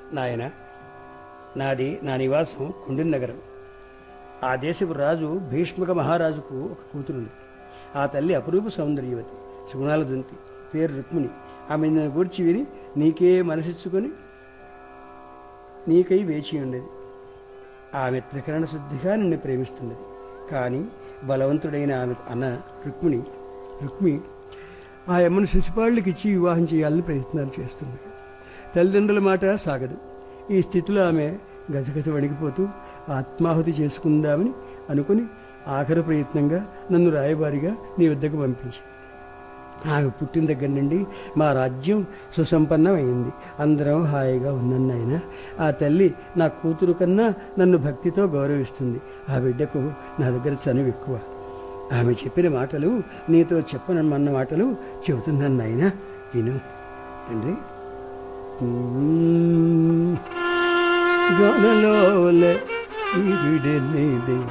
నాయన నాది నా నివాసం కుండిన్ నగరం ఆ దేశపు రాజు భీష్మక మహారాజుకు ఒక కూతురుంది ఆ తల్లి అపురూప సౌందర్యవతి సుగుణాల దుంతి పేరు రుక్మిణి ఆమె నన్ను గూర్చి విని నీకే మనసిచ్చుకొని నీకై వేచి ఉండేది ఆమె త్రికరణ శుద్ధిగా నిన్ను ప్రేమిస్తున్నది కానీ బలవంతుడైన ఆమె అన్న రుక్మిణి రుక్మి ఆ అమ్మను శిశుపాళ్ళకి ఇచ్చి వివాహం చేయాలని ప్రయత్నాలు చేస్తుంది తల్లిదండ్రుల మాట సాగదు ఈ స్థితిలో ఆమె గజగజ వణికిపోతూ ఆత్మాహుతి చేసుకుందామని అనుకుని ఆఖరి ప్రయత్నంగా నన్ను రాయబారిగా నీ వద్దకు పంపించి ఆమె పుట్టిన దగ్గర నుండి మా రాజ్యం సుసంపన్నమైంది అందరం హాయిగా ఉన్నాను నాయన ఆ తల్లి నా కూతురు కన్నా నన్ను భక్తితో గౌరవిస్తుంది ఆ బిడ్డకు నా దగ్గర చనువు ఎక్కువ ఆమె చెప్పిన మాటలు నీతో చెప్పనమన్న మాటలు చెబుతున్నాను నాయన విను తండ్రి గనలోలే ఈ విడెనిదే